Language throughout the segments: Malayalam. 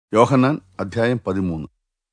യോഹന്നാൻ അധ്യായം പതിമൂന്ന്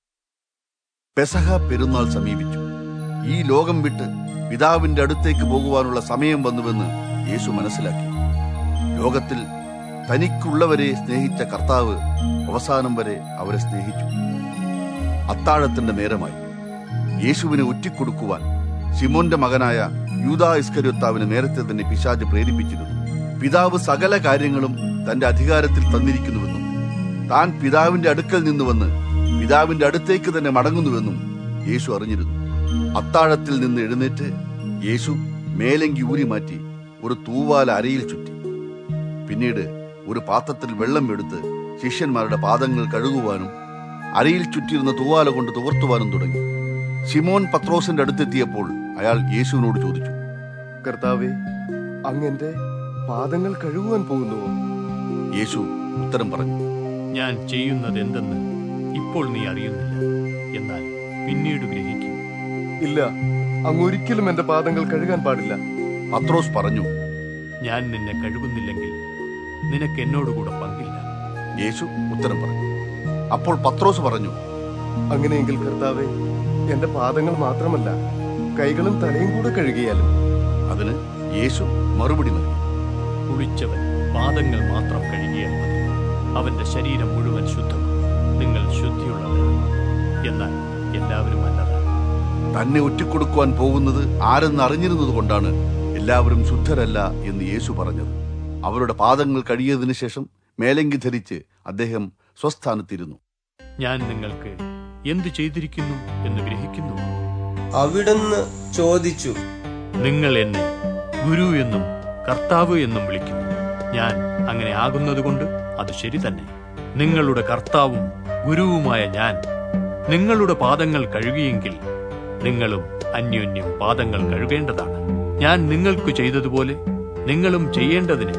പെസഹ പെരുന്നാൾ സമീപിച്ചു ഈ ലോകം വിട്ട് പിതാവിന്റെ അടുത്തേക്ക് പോകുവാനുള്ള സമയം വന്നുവെന്ന് യേശു മനസ്സിലാക്കി ലോകത്തിൽ തനിക്കുള്ളവരെ സ്നേഹിച്ച കർത്താവ് അവസാനം വരെ അവരെ സ്നേഹിച്ചു അത്താഴത്തിന്റെ നേരമായി യേശുവിനെ ഒറ്റിക്കൊടുക്കുവാൻ ശിമോന്റെ മകനായ യൂദാ ഇസ്കര്യോത്താവിന് നേരത്തെ തന്നെ പിശാജ് പ്രേരിപ്പിച്ചിരുന്നു പിതാവ് സകല കാര്യങ്ങളും തന്റെ അധികാരത്തിൽ തന്നിരിക്കുന്നുവെന്നും താൻ പിതാവിന്റെ അടുക്കൽ നിന്നുവന്ന് പിതാവിന്റെ അടുത്തേക്ക് തന്നെ മടങ്ങുന്നുവെന്നും യേശു അറിഞ്ഞിരുന്നു അത്താഴത്തിൽ നിന്ന് എഴുന്നേറ്റ് യേശു മേലങ്കി ഊരി മാറ്റി ഒരു തൂവാല അരയിൽ ചുറ്റി പിന്നീട് ഒരു പാത്രത്തിൽ വെള്ളം എടുത്ത് ശിഷ്യന്മാരുടെ പാദങ്ങൾ കഴുകുവാനും അരയിൽ ചുറ്റിയിരുന്ന തൂവാല കൊണ്ട് തുവർത്തുവാനും തുടങ്ങി ശിമോൻ പത്രോസിന്റെ അടുത്തെത്തിയപ്പോൾ അയാൾ യേശുവിനോട് ചോദിച്ചു കർത്താവെ അങ്ങന്റെ പാദങ്ങൾ കഴുകുവാൻ പോകുന്നുവോ യേശു ഉത്തരം പറഞ്ഞു ഞാൻ ചെയ്യുന്നത് എന്തെന്ന് ഇപ്പോൾ നീ അറിയുന്നില്ല എന്നാൽ പിന്നീട് ഗ്രഹിക്കും ഇല്ല അങ്ങ് ഒരിക്കലും എന്റെ പാദങ്ങൾ കഴുകാൻ പാടില്ല പത്രോസ് പറഞ്ഞു ഞാൻ നിന്നെ കഴുകുന്നില്ലെങ്കിൽ നിനക്ക് എന്നോടുകൂടെ പങ്കില്ല യേശു ഉത്തരം പറഞ്ഞു അപ്പോൾ പത്രോസ് പറഞ്ഞു അങ്ങനെയെങ്കിൽ കർത്താവെ എന്റെ പാദങ്ങൾ മാത്രമല്ല കൈകളും തലയും കൂടെ കഴുകിയാലും അതിന് യേശു മറുപടി നൽകി കുളിച്ചവൻ പാദങ്ങൾ മാത്രം കഴുകിയാൽ മതി അവന്റെ ശരീരം മുഴുവൻ ശുദ്ധം നിങ്ങൾ ശുദ്ധിയുള്ളവരാണ് എന്നാൽ എല്ലാവരും അല്ലതാണ് തന്നെ ഒറ്റിക്കൊടുക്കുവാൻ പോകുന്നത് ആരെന്ന് അറിഞ്ഞിരുന്നത് കൊണ്ടാണ് എല്ലാവരും ശുദ്ധരല്ല എന്ന് യേശു പറഞ്ഞത് അവരുടെ പാദങ്ങൾ കഴിയതിനു ശേഷം മേലങ്കി ധരിച്ച് അദ്ദേഹം സ്വസ്ഥാനത്തിരുന്നു ഞാൻ നിങ്ങൾക്ക് എന്തു ചെയ്തിരിക്കുന്നു എന്ന് ഗ്രഹിക്കുന്നു അവിടുന്ന് ചോദിച്ചു നിങ്ങൾ എന്നെ ഗുരു എന്നും കർത്താവ് എന്നും വിളിക്കുന്നു ഞാൻ അങ്ങനെ ആകുന്നതുകൊണ്ട് അത് ശരി തന്നെ നിങ്ങളുടെ കർത്താവും ഗുരുവുമായ ഞാൻ നിങ്ങളുടെ പാദങ്ങൾ കഴുകിയെങ്കിൽ നിങ്ങളും അന്യോന്യം പാദങ്ങൾ കഴുകേണ്ടതാണ് ഞാൻ നിങ്ങൾക്ക് ചെയ്തതുപോലെ നിങ്ങളും ചെയ്യേണ്ടതിന്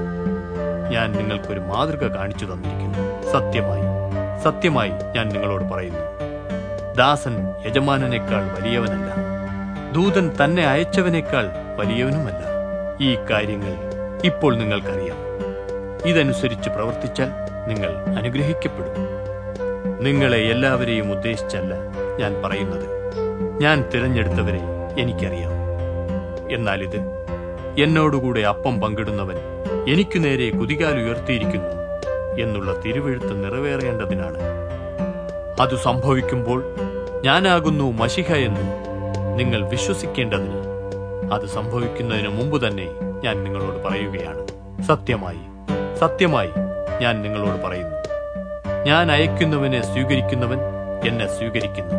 ഞാൻ നിങ്ങൾക്കൊരു മാതൃക കാണിച്ചു തന്നിരിക്കുന്നു സത്യമായി സത്യമായി ഞാൻ നിങ്ങളോട് പറയുന്നു ദാസൻ യജമാനനേക്കാൾ വലിയവനല്ല ദൂതൻ തന്നെ അയച്ചവനേക്കാൾ വലിയവനുമല്ല ഈ കാര്യങ്ങൾ ഇപ്പോൾ നിങ്ങൾക്കറിയാം ഇതനുസരിച്ച് പ്രവർത്തിച്ചാൽ നിങ്ങൾ അനുഗ്രഹിക്കപ്പെടും നിങ്ങളെ എല്ലാവരെയും ഉദ്ദേശിച്ചല്ല ഞാൻ പറയുന്നത് ഞാൻ തിരഞ്ഞെടുത്തവരെ എനിക്കറിയാം എന്നാൽ ഇത് എന്നോടുകൂടെ അപ്പം പങ്കിടുന്നവൻ എനിക്കു നേരെ കുതികാൽ ഉയർത്തിയിരിക്കുന്നു എന്നുള്ള തിരുവെഴുത്ത് നിറവേറേണ്ടതിനാണ് അത് സംഭവിക്കുമ്പോൾ ഞാനാകുന്നു മഷിഹ എന്ന് നിങ്ങൾ വിശ്വസിക്കേണ്ടതിന് അത് സംഭവിക്കുന്നതിന് മുമ്പ് തന്നെ ഞാൻ നിങ്ങളോട് പറയുകയാണ് സത്യമായി സത്യമായി ഞാൻ നിങ്ങളോട് പറയുന്നു ഞാൻ അയക്കുന്നവനെ സ്വീകരിക്കുന്നവൻ എന്നെ സ്വീകരിക്കുന്നു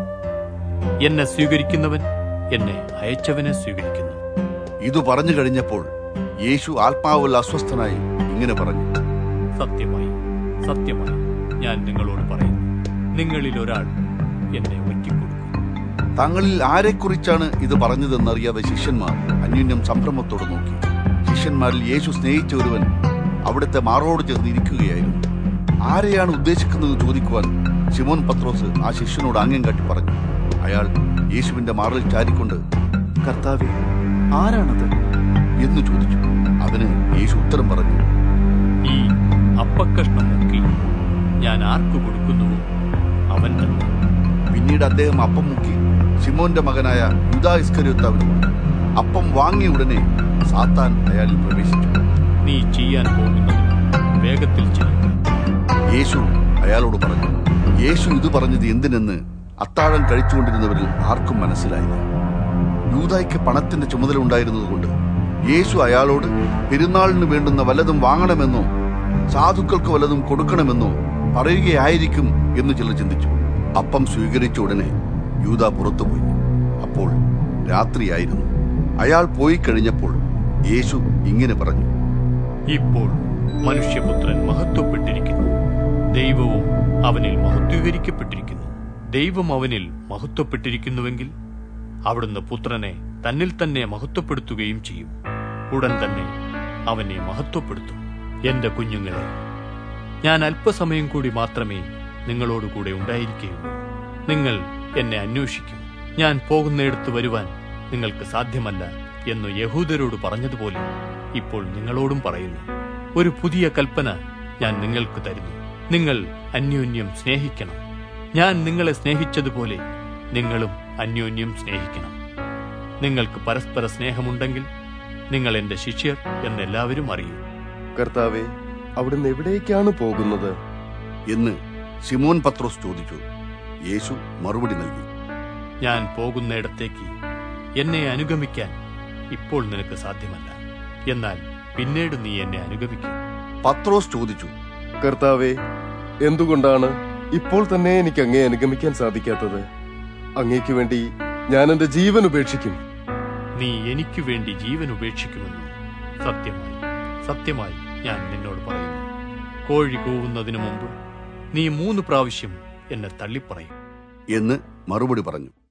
എന്നെ സ്വീകരിക്കുന്നവൻ എന്നെ അയച്ചവനെ സ്വീകരിക്കുന്നു ഇത് പറഞ്ഞു കഴിഞ്ഞപ്പോൾ യേശു ആത്മാവിൽ അസ്വസ്ഥനായി ഇങ്ങനെ പറഞ്ഞു സത്യമായി സത്യമായി ഞാൻ നിങ്ങളോട് പറയുന്നു നിങ്ങളിൽ ഒരാൾ എന്നെ ഒറ്റിക്കൊടുക്കും തങ്ങളിൽ ആരെക്കുറിച്ചാണ് ഇത് പറഞ്ഞതെന്നറിയാതെ ശിഷ്യന്മാർ അന്യോന്യം സംഭ്രമത്തോട് നോക്കി ശിഷ്യന്മാരിൽ യേശു സ്നേഹിച്ച ഒരുവൻ അവിടുത്തെ മാറോട് ചേർന്ന് ഇരിക്കുകയായിരുന്നു ആരെയാണ് ഉദ്ദേശിക്കുന്നത് ചോദിക്കുവാൻ ശിമോൻ പത്രോസ് ആ ശിഷ്യനോട് ആംഗ്യം കാട്ടി പറഞ്ഞു അയാൾ യേശുവിന്റെ മാറിൽ ചാരിക്കൊണ്ട് കർത്താവെ ആരാണത് എന്ന് ചോദിച്ചു അതിന് യേശു ഉത്തരം പറഞ്ഞു ഈ അപ്പക്കഷ്ണം മുക്കി ഞാൻ ആർക്ക് കൊടുക്കുന്നുവോ അവൻ തന്നെ പിന്നീട് അദ്ദേഹം അപ്പം മുക്കി ശിമോന്റെ മകനായ യുദാ ഇസ്കര്യോത്താവിന് കൊടുത്തു. അപ്പം വാങ്ങിയ ഉടനെ സാത്താൻ അയാളിൽ പ്രവേശിച്ചു നീ ചെയ്യാൻ പോകുന്നത് വേഗത്തിൽ ചെയ്യുക യേശു അയാളോട് പറഞ്ഞു യേശു ഇത് പറഞ്ഞത് എന്തിനെന്ന് അത്താഴം കഴിച്ചുകൊണ്ടിരുന്നവരിൽ ആർക്കും മനസ്സിലായില്ല യൂതായ്ക്ക് പണത്തിന്റെ ചുമതല ഉണ്ടായിരുന്നതുകൊണ്ട് യേശു അയാളോട് പെരുന്നാളിന് വേണ്ടുന്ന വല്ലതും വാങ്ങണമെന്നോ സാധുക്കൾക്ക് വല്ലതും കൊടുക്കണമെന്നോ പറയുകയായിരിക്കും എന്ന് ചിലർ ചിന്തിച്ചു അപ്പം സ്വീകരിച്ച ഉടനെ യൂത പുറത്തുപോയി അപ്പോൾ രാത്രിയായിരുന്നു അയാൾ പോയി കഴിഞ്ഞപ്പോൾ യേശു ഇങ്ങനെ പറഞ്ഞു ഇപ്പോൾ മനുഷ്യപുത്രൻ മഹത്വപ്പെട്ടിരിക്കുന്നു ദൈവവും അവനിൽ മഹത്വീകരിക്കപ്പെട്ടിരിക്കുന്നു ദൈവം അവനിൽ മഹത്വപ്പെട്ടിരിക്കുന്നുവെങ്കിൽ അവിടുന്ന് പുത്രനെ തന്നിൽ തന്നെ മഹത്വപ്പെടുത്തുകയും ചെയ്യും ഉടൻ തന്നെ അവനെ മഹത്വപ്പെടുത്തും എന്റെ കുഞ്ഞുങ്ങളെ ഞാൻ അല്പസമയം കൂടി മാത്രമേ നിങ്ങളോടുകൂടെ ഉണ്ടായിരിക്കുകയുള്ളൂ നിങ്ങൾ എന്നെ അന്വേഷിക്കും ഞാൻ പോകുന്നിടത്ത് വരുവാൻ നിങ്ങൾക്ക് സാധ്യമല്ല എന്ന് യഹൂദരോട് പറഞ്ഞതുപോലെ ഇപ്പോൾ നിങ്ങളോടും പറയുന്നു ഒരു പുതിയ കൽപ്പന ഞാൻ നിങ്ങൾക്ക് തരുന്നു നിങ്ങൾ അന്യോന്യം സ്നേഹിക്കണം ഞാൻ നിങ്ങളെ സ്നേഹിച്ചതുപോലെ നിങ്ങളും അന്യോന്യം സ്നേഹിക്കണം നിങ്ങൾക്ക് പരസ്പര സ്നേഹമുണ്ടെങ്കിൽ നിങ്ങൾ എന്റെ ശിഷ്യർ എന്നെല്ലാവരും അറിയും കർത്താവെ അവിടുന്ന് എവിടേക്കാണ് പോകുന്നത് എന്ന് സിമോൻ പത്രോസ് ചോദിച്ചു യേശു മറുപടി നൽകി ഞാൻ പോകുന്നിടത്തേക്ക് എന്നെ അനുഗമിക്കാൻ ഇപ്പോൾ നിനക്ക് സാധ്യമല്ല എന്നാൽ പിന്നീട് നീ എന്നെ അനുഗമിക്കും പത്രോസ് ചോദിച്ചു കർത്താവെ എന്തുകൊണ്ടാണ് ഇപ്പോൾ തന്നെ എനിക്ക് അങ്ങേ അനുഗമിക്കാൻ സാധിക്കാത്തത് അങ്ങേക്ക് വേണ്ടി ഞാൻ എന്റെ ജീവൻ ഉപേക്ഷിക്കും നീ എനിക്ക് വേണ്ടി ജീവൻ ഉപേക്ഷിക്കുമെന്ന് സത്യമായി സത്യമായി ഞാൻ നിന്നോട് പറയുന്നു കോഴി കൂവുന്നതിനു മുമ്പ് നീ മൂന്ന് പ്രാവശ്യം എന്നെ തള്ളിപ്പറയും എന്ന് മറുപടി പറഞ്ഞു